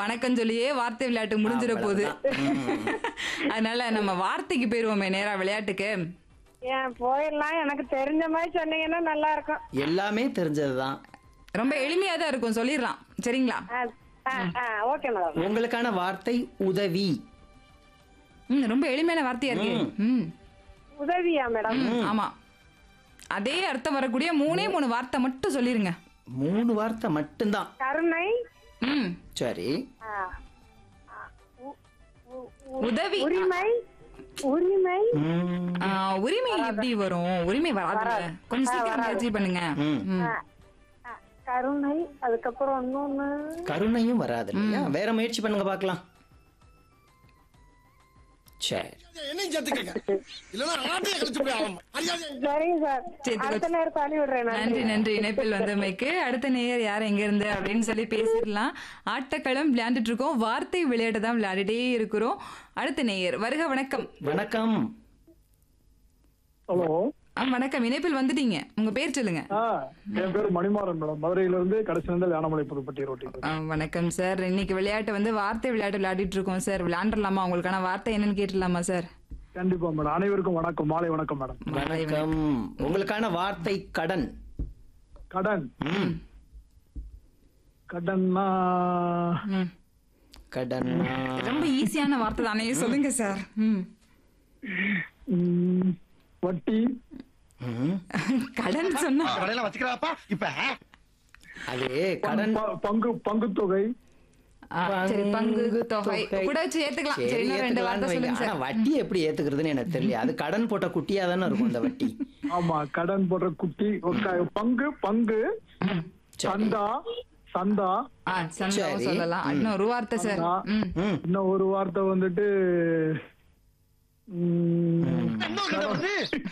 வணக்கம் சொல்லியே வார்த்தை விளையாட்டு முடிஞ்சிட போகுது அதனால நம்ம வார்த்தைக்கு போயிருவோமே நேரா விளையாட்டுக்கு ஏன் போயிடலாம் எனக்கு தெரிஞ்ச மாதிரி சொன்னீங்கன்னா நல்லா இருக்கும் எல்லாமே தெரிஞ்சதுதான் ரொம்ப எளிமையா தான் இருக்கும் சொல்லிடலாம் சரிங்களா ஆ, ஆ, ஆ, ஓகே மேடம் உங்களுக்கான வார்த்தை உதவி ம் ரொம்ப எளிமையான வார்த்தையா இருக்கு ம் உதவியா மேடம் ம், ஆமா அதே அர்த்தம் வரக்கூடிய மூணே மூணு வார்த்தை மட்டும் சொல்லிருங்க மூணு வார்த்தை மட்டும்தான் கருணை ம் சரி ஆ, ஆ, உ- உ- உ- உதவி உரிமை உரிமை ம், ஆ, உரிமை எப்படி வரும் உரிமை வராது கொஞ்சம் சீக்கிரம் முயற்சி பண்ணுங்க ம். ம். ஆ, ஆ, கருணை அதுக்கப்புறம் இன்னொன்னு கருணையும் வராது இல்லையா வேற முயற்சி பண்ணுங்க பார்க்கலாம் சரி என்னையும் சேர்த்துக்கங்க இல்லைன்னா ஆட்டையை கழிச்சு போய் ஆகணும் அறியாது சரிங்க சார் சரி, அடுத்த நேரத்தை அனுப்பி விடுறேன் நான் நன்றி நன்றி இணைப்பில் வந்தமைக்கு அடுத்த நேயர் யார் எங்க இருந்து அப்படின்னு சொல்லி பேசிடலாம் ஆட்டக்களம் விளையாண்டுட்டு இருக்கோம் வார்த்தை விளையாட்டு தான் விளையாடிட்டே இருக்கிறோம் அடுத்த நேயர் வருக வணக்கம் வணக்கம் ஹலோ ஆ, வணக்கம் இணைப்பில் வந்துட்டீங்க உங்க பேர் சொல்லுங்க ஆ என் பேர் மணிமாறன் மேடம் மதுரையில இருந்து கடைசி இருந்து யானமலை புதுப்பட்டி ரோட்டி ஆ, வணக்கம் சார் இன்னைக்கு விளையாட்டு வந்து வார்த்தை விளையாட்டு விளையாடிட்டு இருக்கோம் சார் விளையாண்டுலாமா உங்களுக்கான வார்த்தை என்னன்னு கேட்டுடலாமா சார் கண்டிப்பா மேடம் அனைவருக்கும் வணக்கம் மாலை வணக்கம் மேடம் வணக்கம் உங்களுக்கான வார்த்தை கடன் கடன் கடன்னா ம். கடன் ரொம்ப ஈஸியான வார்த்தை தானே சொல்லுங்க சார் ம் ம், வட்டி ம், கடன் சொன்னா கடையில வச்சுக்கிறாப்பா இப்ப அது கடன் ப- பங்கு பங்குத்தொகை ஆ, சரி பங்கு தொகை கூட வச்சு ஏத்துக்கலாம் சரி சரி இன்னும் ரெண்டு வார்த்தை ஏத்துக்கலாம்னு சொல்லுங்க வைங்க. ஆனா சார் வட்டி எப்படி ஏத்துக்கிறதுன்னு எனக்கு தெரியல அது கடன் போட்ட குட்டியா தானே இருக்கும் அந்த வட்டி ஆமா கடன் போடுற குட்டி ஒரு பங்கு பங்கு சரி. சந்தா சந்தா ஆ சந்தாவும் சரி. சொல்லலாம் இன்னும் ஒரு வார்த்தை சார் சந்தா. ம் ம் இன்னும் ஒரு வார்த்தை வந்துட்டு ம், இன்னொரு கடை வந்து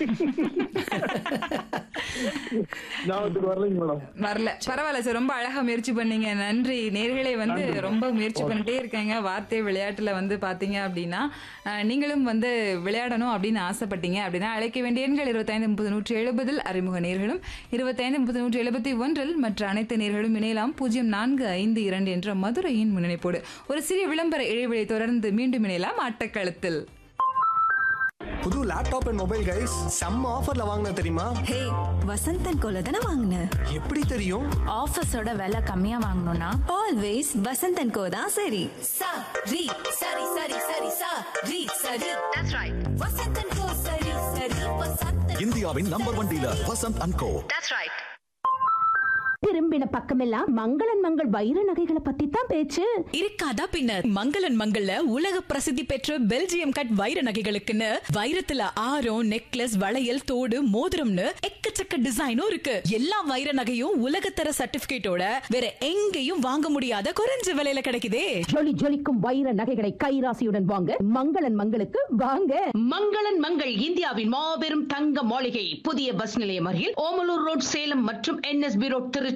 ஞாபகத்துக்கு வரலைங்க மேடம் வரல பரவாயில்ல சார் ரொம்ப அழகா முயற்சி பண்ணீங்க நன்றி நேர்களே வந்து ரொம்ப முயற்சி பண்ணிட்டே இருக்காங்க வார்த்தை விளையாட்டுல வந்து பாத்தீங்க அப்படின்னா அஹ், நீங்களும் வந்து விளையாடணும் அப்படின்னு ஆசைப்பட்டீங்க அப்படின்னா அழைக்க வேண்டிய எண்கள் இருபத்தைந்து முப்பது நூற்றி எழுபதில் அறிமுக நேர்களும் இருபத்தைந்து முப்பது நூற்றி எழுபத்தி ஒன்றில் மற்ற அனைத்து நேர்களும் இணையலாம் பூஜ்ஜியம் நான்கு ஐந்து இரண்டு என்ற மதுரையின் முன்னிணைப்போடு ஒரு சிறிய விளம்பர இடைவெளி தொடர்ந்து மீண்டும் இணையலாம் ஆட்டக்களத்தில் புது லேப்டாப் அண்ட் மொபைல் கைஸ் செம்ம ஆஃபர்ல வாங்கின தெரியுமா ஹே வசந்தன் கோல தானே வாங்கின எப்படி தெரியும் ஆஃபீஸோட விலை கம்மியா வாங்கணும்னா ஆல்வேஸ் வசந்தன் கோ தான் சரி sa ri sari sari sari sa ri sari that's right vasantan ko sari sari vasantan இந்தியாவின் number one dealer Vasanth and co that's right திரும்பின பக்கமெல்லாம் மங்களன் மங்கள் வைர நகைகளை பத்தி தான் பேச்சு இருக்காதா பின்ன மங்களன் மங்கள்ல உலக பிரசித்தி பெற்ற பெல்ஜியம் கட் வைர நகைகளுக்குன்னு வைரத்துல ஆரம் நெக்லஸ் வளையல் தோடு மோதிரம்னு எக்கச்சக்க டிசைனும் இருக்கு எல்லா வைர நகையும் உலகத்தர சர்டிபிகேட்டோட வேற எங்கேயும் வாங்க முடியாத குறைஞ்ச விலையில கிடைக்குதே ஜொலி ஜொலிக்கும் வைர நகைகளை கைராசியுடன் வாங்க மங்களன் மங்களுக்கு வாங்க மங்களன் மங்கள் இந்தியாவின் மாபெரும் தங்க மாளிகை புதிய பஸ் நிலையம் அருகில் ஓமலூர் ரோட் சேலம் மற்றும் என்எஸ்பி ரோட் திருச்சி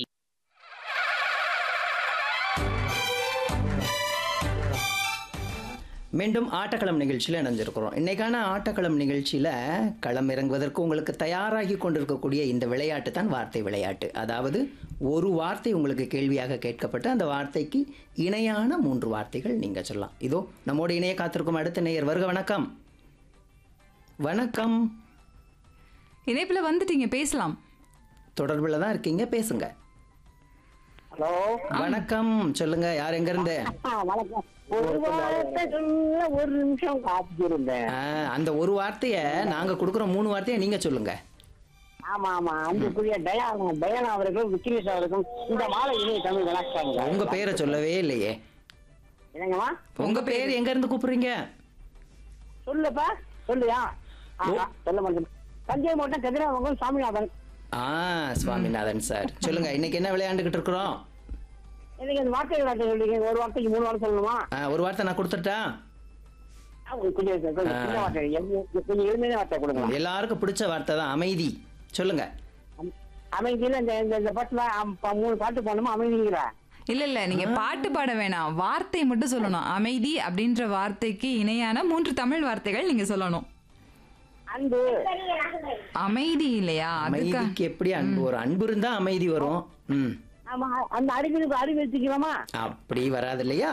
மீண்டும் ஆட்டக்களம் நிகழ்ச்சியில் இணைஞ்சிருக்கிறோம் இன்னைக்கான ஆட்டக்களம் நிகழ்ச்சியில் களம் இறங்குவதற்கு உங்களுக்கு தயாராகி கொண்டிருக்கக்கூடிய இந்த விளையாட்டு தான் வார்த்தை விளையாட்டு அதாவது ஒரு வார்த்தை உங்களுக்கு கேள்வியாக கேட்கப்பட்டு அந்த வார்த்தைக்கு இணையான மூன்று வார்த்தைகள் நீங்கள் சொல்லலாம் இதோ நம்மோடு இணைய காத்திருக்கும் அடுத்த நேயர் வருக வணக்கம் வணக்கம் இணைப்புல வந்துட்டீங்க பேசலாம் தொடர்பில் தான் இருக்கீங்க பேசுங்க ஹலோ வணக்கம் சொல்லுங்க யார் எங்கேருந்து வணக்கம் ஒரு வார்த்தை சொல்ல ஒரு நிமிஷம் காத்திருந்தேன் அந்த ஒரு வார்த்தையை நாங்கள் கொடுக்குற மூணு வார்த்தையை நீங்கள் சொல்லுங்க ஆமா ஆமா அன்புக்குரிய டயா டயானா அவர்களும் விக்னேஷ் அவர்களுக்கும் இந்த மாலை இணைய தமிழ் கலாச்சாரம் உங்க பேரை சொல்லவே இல்லையே என்னங்கம்மா உங்க பேர் எங்க இருந்து கூப்பிடுறீங்க சொல்லுப்பா சொல்லுயா ஆமா, சொல்ல மாட்டேன் தஞ்சை மாவட்டம் கதிராமங்கலம் சாமிநாதன் ஆ சுவாமிநாதன் சார் சொல்லுங்க இன்னைக்கு என்ன விளையாண்டுகிட்டு இருக்கிறோம் எனக்கு இந்த வார்த்தை வார்த்தை சொல்றீங்க ஒரு வார்த்தைக்கு மூணு வார்த்தை சொல்லணுமா ஆ, ஒரு வார்த்தை நான் கொடுத்துட்டா ஆ, கொஞ்சம் கொஞ்சம் சின்ன வார்த்தை எளிமை- கொஞ்சம் எளிமையான வார்த்தை கொடுங்க எல்லாருக்கும் பிடிச்ச வார்த்தை தான் அமைதி சொல்லுங்க அமைதியில இந்த இந்த- இந்த பாட்டுல ஆம், ப- மூணு பாட்டு போனோமா அமைதிங்கிற இல்ல இல்ல நீங்க பாட்டு பாட வேணாம் வார்த்தை மட்டும் சொல்லணும் அமைதி அப்படின்ற வார்த்தைக்கு இணையான மூன்று தமிழ் வார்த்தைகள் நீங்க சொல்லணும் அன்பு அமைதி இல்லையா அதுக்கா அமைதிக்கு எப்படி அன்பு வரும் அன்பு இருந்தா அமைதி வரும் ம் ஆமா அந்த அறிவியலுக்கு அறிவு வச்சுக்கலாமா அப்படி வராது இல்லையா